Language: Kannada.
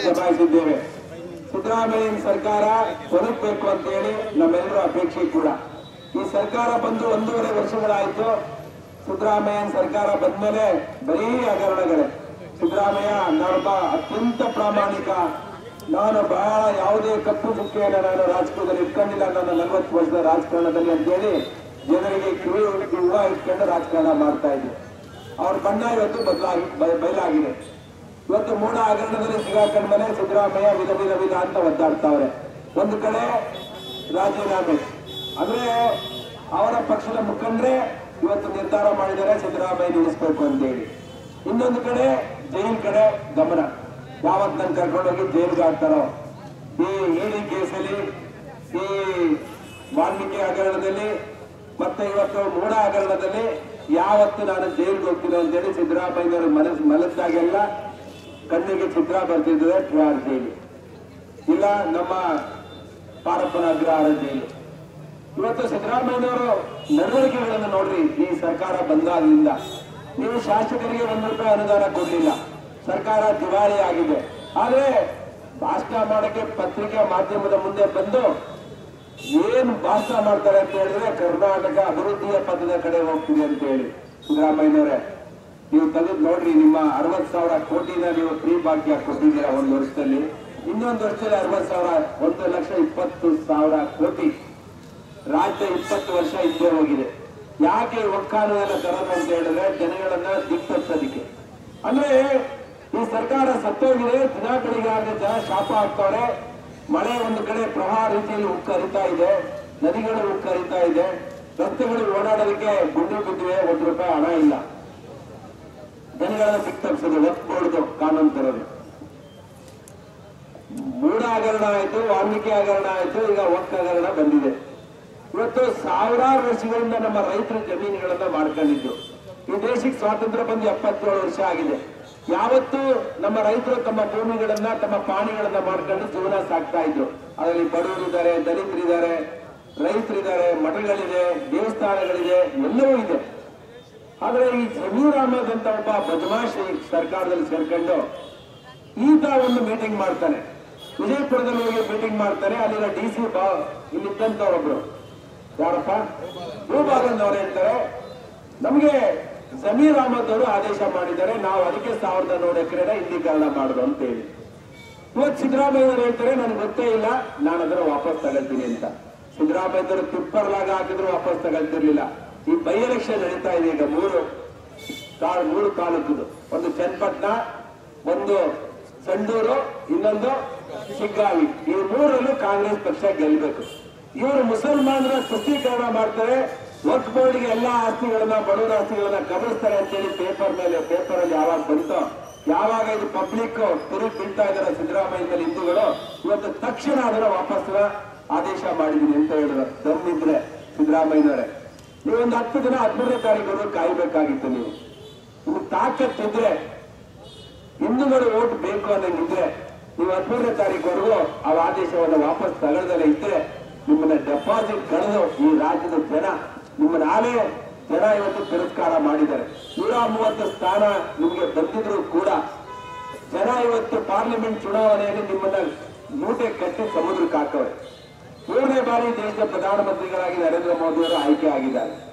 ಜಮಾಯಿಸಿದ್ದೇವೆ ಸಿದ್ದರಾಮಯ್ಯನ ಸರ್ಕಾರ ಕೊರಗಬೇಕು ಅಂತ ಹೇಳಿ ನಮ್ಮೆಲ್ಲರ ಅಪೇಕ್ಷೆ ಕೂಡ ಈ ಸರ್ಕಾರ ಬಂದು ಒಂದೂವರೆ ವರ್ಷಗಳಾಯ್ತು ಸಿದ್ದರಾಮಯ್ಯನ ಸರ್ಕಾರ ಬಂದ್ಮೇಲೆ ಬರೀ ಹಗರಣಗಳೇ ಸಿದ್ದರಾಮಯ್ಯ ನಾನೊಬ್ಬ ಅತ್ಯಂತ ಪ್ರಾಮಾಣಿಕ ನಾನು ಬಹಳ ಯಾವುದೇ ಕಪ್ಪು ಚುಕ್ಕೆಯನ್ನು ನಾನು ರಾಜಕೀಯದಲ್ಲಿ ಇಟ್ಕೊಂಡಿಲ್ಲ ನನ್ನ ನಲವತ್ತು ವರ್ಷದ ರಾಜಕಾರಣದಲ್ಲಿ ಅಂತೇಳಿ ಜನರಿಗೆ ಕಿವಿ ಹೂವ ಇಟ್ಕೊಂಡು ರಾಜಕಾರಣ ಮಾಡ್ತಾ ಇದ್ದೆ ಅವ್ರ ಬಣ್ಣ ಇವತ್ತು ಬದಲಾಗಿ ಬ- ಬಯಲಾಗಿದೆ ಇವತ್ತು ಮೂಡ ಹಗರಣದಲ್ಲಿ ಸಿಗಾಕೊಂಡ ಮೇಲೆ ಸಿದ್ದರಾಮಯ್ಯ ವಿಧ ವಿಧ ವಿಧ ಅಂತ ಒದ್ದಾಡ್ತಾವ್ರೆ ಒಂದು ಕಡೆ ರಾಜೀನಾಮೆ ಅಂದ್ರೆ ಅವರ ಪಕ್ಷದ ಮುಖಂಡರೇ ಇವತ್ತು ನಿರ್ಧಾರ ಮಾಡಿದ್ದಾರೆ ಸಿದ್ದರಾಮಯ್ಯ ನಿಲ್ಲಿಸಬೇಕು ಅಂತೇಳಿ ಇನ್ನೊಂದು ಕಡೆ ಜೈಲ್ ಕಡೆ ಗಮನ ಯಾವತ್ ನನ್ ಕರ್ಕೊಂಡೋಗಿ ಜೈಲ್ಗೆ ಹಾಕ್ತಾರೋ ಈ ಇಡಿ ಕೇಸಲ್ಲಿ ಈ ವಾಲ್ಮೀಕಿ ಹಗರಣದಲ್ಲಿ ಮತ್ತೆ ಇವತ್ತು ಮೂಡ ಹಗರಣದಲ್ಲಿ ಯಾವತ್ತು ನಾನು ಜೈಲ್ಗೆ ಹೋಗ್ತೀನಿ ಅಂತೇಳಿ ಸಿದ್ದರಾಮಯ್ಯನವರು ಮನಸ್ಸು ಮನಸ್ಸಾಗೆಲ್ಲ ಕಣ್ಣಿಗೆ ಚಿತ್ರ ಬರ್ತಿದ್ರೆ ಟಿಆರ್ ಜೈಲು ಇಲ್ಲ ನಮ್ಮ ಪಾರಪ್ಪನ ಅಗ್ರಹಾರ ಜೈಲು ಇವತ್ತು ಸಿದ್ದರಾಮಯ್ಯನವರು ನಡವಳಿಕೆಗಳನ್ನು ನೋಡ್ರಿ ಈ ಸರ್ಕಾರ ಬಂದಾಗಿನಿಂದ ನೀವು ಶಾಸಕರಿಗೆ ಒಂದು ರೂಪಾಯಿ ಅನುದಾನ ಕೊಡಲಿಲ್ಲ ಸರ್ಕಾರ ದಿವಾಳಿ ಆಗಿದೆ ಆದ್ರೆ ಭಾಷಣ ಮಾಡಕ್ಕೆ ಪತ್ರಿಕೆ ಮಾಧ್ಯಮದ ಮುಂದೆ ಬಂದು ಏನು ಭಾಷಣ ಮಾಡ್ತಾರೆ ಅಂತ ಹೇಳಿದ್ರೆ ಕರ್ನಾಟಕ ಅಭಿವೃದ್ಧಿಯ ಪಥದ ಕಡೆ ಹೋಗ್ತಿದೆ ಅಂತ ಹೇಳಿ ಸಿದ್ದರಾಮಯ್ಯನವರೇ ನೀವು ತೆಗೆದು ನೋಡ್ರಿ ನಿಮ್ಮ ಅರವತ್ ಸಾವಿರ ಕೋಟಿನ ನೀವು ಫ್ರೀ ಬಾಕಿ ಕೊಟ್ಟಿದ್ದೀರಾ ಒಂದು ವರ್ಷದಲ್ಲಿ ಇನ್ನೊಂದು ವರ್ಷದಲ್ಲಿ ಅರವತ್ ಸಾವಿರ ಒಂದು ಲಕ್ಷ ಇಪ್ಪತ್ತು ಸಾವಿರ ಕೋಟಿ ರಾಜ್ಯ ಇಪ್ಪತ್ತು ವರ್ಷ ಹಿಂದೆ ಹೋಗಿದೆ ಯಾಕೆ ಒಕ್ಕಾನು ಎಲ್ಲ ತರೋದು ಅಂತ ಹೇಳಿದ್ರೆ ಜನಗಳನ್ನ ದಿಕ್ತಪ್ಸೋದಿಕ್ಕೆ ಅಂದ್ರೆ ಈ ಸರ್ಕಾರ ಸತ್ತೋಗಿದೆ ದಿನಗಳಿಗೆ ಆಗ ಜನ ಶಾಪ ಆಗ್ತವ್ರೆ ಮಳೆ ಒಂದು ಕಡೆ ಪ್ರವಾಹ ರೀತಿಯಲ್ಲಿ ಉಕ್ಕರಿತಾ ಇದೆ ನದಿಗಳು ಉಕ್ಕರಿತಾ ಇದೆ ರಸ್ತೆಗಳು ಓಡಾಡೋದಕ್ಕೆ ಗುಂಡಿ ಬಿದ್ದಿವೆ ಒಂದು ರೂಪಾಯಿ ಹಣ ಇಲ್ಲ ಜನಗಳನ್ನ ದಿಕ್ತಪ್ಸೋದು ಒತ್ಕೊಡುದು ಕಾನೂನು ತರೋದು ಮೂಡ ಹಗರಣ ಆಯ್ತು ವಾಲ್ಮೀಕಿ ಹಗರಣ ಆಯ್ತು ಈಗ ಒಕ್ಕ ಹಗರಣ ಬಂದಿದೆ ಇವತ್ತು ಸಾವಿರಾರು ವರ್ಷಗಳಿಂದ ನಮ್ಮ ರೈತರ ಜಮೀನುಗಳನ್ನ ಮಾಡ್ಕೊಂಡಿದ್ದು ಈ ದೇಶಕ್ಕೆ ಸ್ವಾತಂತ್ರ್ಯ ಬಂದು ಎಪ್ಪತ್ತೇಳು ವರ್ಷ ಆಗಿದೆ ಯಾವತ್ತು ನಮ್ಮ ರೈತರು ತಮ್ಮ ಭೂಮಿಗಳನ್ನ ತಮ್ಮ ಪಾಣಿಗಳನ್ನ ಮಾಡ್ಕೊಂಡು ಜೀವನ ಸಾಕ್ತಾ ಇದ್ರು ಅದರಲ್ಲಿ ಬಡವರಿದ್ದಾರೆ ದಲಿತರಿದ್ದಾರೆ ರೈತರಿದ್ದಾರೆ ಮಠಗಳಿದೆ ದೇವಸ್ಥಾನಗಳಿದೆ ಎಲ್ಲವೂ ಇದೆ ಆದ್ರೆ ಈ ಜಮೀರ್ ಅಹಮದ್ ಅಂತ ಒಬ್ಬ ಬದಮಾಶ್ ಈ ಸರ್ಕಾರದಲ್ಲಿ ಸೇರ್ಕೊಂಡು ಈತ ಒಂದು ಮೀಟಿಂಗ್ ಮಾಡ್ತಾನೆ ವಿಜಯಪುರದಲ್ಲಿ ಹೋಗಿ ಮೀಟಿಂಗ್ ಮಾಡ್ತಾನೆ ಅಲ್ಲಿನ ಡಿ ಸಿ ಬಾ ಇಲ್ಲಿದ್ದಂತವ್ರೊಬ್ರು ಯಾರಪ್ಪ ಭೂಭಾಗನ್ ಅವ್ರು ಹೇಳ್ತಾರೆ ನಮಗೆ ಜಮೀರ್ ಅಹಮದ್ ಅವರು ಆದೇಶ ಮಾಡಿದ್ದಾರೆ ನಾವು ಅದಕ್ಕೆ ಸಾವಿರದ ನೂರು ಎಕರೆನ ಇಂದೀಕರಣ ಮಾಡುದು ಅಂತ ಹೇಳಿ ಇವತ್ತು ಸಿದ್ದರಾಮಯ್ಯ ಅವರು ಹೇಳ್ತಾರೆ ನನಗೆ ಗೊತ್ತೇ ಇಲ್ಲ ನಾನು ಅದನ್ನ ವಾಪಸ್ ತಗೊಳ್ತೀನಿ ಅಂತ ಸಿದ್ದರಾಮಯ್ಯ ಅವರು ಟಿಪ್ಪರ್ಲಾಗ ಹಾಕಿದ್ರು ವಾಪಸ್ ತಗೊಳ್ತಿರ್ಲಿಲ್ಲ ಈ ಬೈ ಎಲೆಕ್ಷನ್ ನಡೀತಾ ಇದೆ ಈಗ ಮೂರು ತಾಳ್ ಮೂರು ತಾಲೂಕುದು ಒಂದು ಚನ್ನಪಟ್ಟಣ ಒಂದು ಸಂಡೂರು ಇನ್ನೊಂದು ಶಿಗ್ಗಾವಿ ಈ ಮೂರಲ್ಲೂ ಕಾಂಗ್ರೆಸ್ ಪಕ್ಷ ಗೆಲ್ಲಬೇಕು ಇವರು ಮುಸಲ್ಮಾನರ ತುಷ್ಟೀಕರಣ ಮಾಡ್ತಾರೆ ವರ್ಕ್ ಬೋರ್ಡ್ಗೆ ಎಲ್ಲಾ ಆಸ್ತಿಗಳನ್ನ ಬಡವರ ಆಸ್ತಿಗಳನ್ನ ಕಬಳಿಸ್ತಾರೆ ಅಂತೇಳಿ ಪೇಪರ್ ಮೇಲೆ ಪೇಪರ್ ಅಲ್ಲಿ ಯಾವಾಗ ಬಂತೋ ಯಾವಾಗ ಇದು ಪಬ್ಲಿಕ್ ತಿರುಗಿ ಬೀಳ್ತಾ ಇದಾರೆ ಸಿದ್ದರಾಮಯ್ಯ ಮೇಲೆ ಹಿಂದೂಗಳು ಇವತ್ತು ತಕ್ಷಣ ಅದನ್ನ ವಾಪಸ್ ಆದೇಶ ಮಾಡಿದೀನಿ ಅಂತ ಹೇಳಿದ್ರು ದಮ್ಮಿದ್ರೆ ಸಿದ್ದರಾಮಯ್ಯನವರೇ ನೀವೊಂದು ಹತ್ತು ದಿನ ಹದಿಮೂರನೇ ತಾರೀಕು ಕಾಯ್ಬೇಕಾಗಿತ್ತು ನೀವು ನಿಮ್ಗೆ ತಾಕತ್ತಿದ್ರೆ ಹಿಂದೂಗಳು ಓಟ್ ಬೇಕು ಅನ್ನಂಗಿದ್ರೆ ನೀವು ಹದಿಮೂರನೇ ತಾರೀಕುವರೆಗೂ ಆ ಆದೇಶವನ್ನು ವಾಪಸ್ ತಗೊಳ್ದಲ್ಲೇ ಇದ್ರೆ ನಿಮ್ಮನ್ನ ಡೆಪಾಸಿಟ್ ಕಳೆದು ಈ ರಾಜ್ಯದ ಜನ ನಿಮ್ಮನ್ನ ಆಲೇ ಜನ ಇವತ್ತು ತಿರಸ್ಕಾರ ಮಾಡಿದ್ದಾರೆ ನೂರ ಮೂವತ್ತು ಸ್ಥಾನ ನಿಮ್ಗೆ ಬಂದಿದ್ರು ಕೂಡ ಜನ ಇವತ್ತು ಪಾರ್ಲಿಮೆಂಟ್ ಚುನಾವಣೆಯಲ್ಲಿ ನಿಮ್ಮನ್ನ ಮೂಟೆ ಕಟ್ಟಿ ಸಮುದ್ರಕ್ಕೆ ಹಾಕವ್ರೆ ಮೂರನೇ ಬಾರಿ ದೇಶದ ಪ್ರಧಾನಮಂತ್ರಿಗಳಾಗಿ ನರೇಂದ್ರ ಮೋದಿ ಅವರು ಆಯ್ಕೆ ಆಗಿದ್ದಾರೆ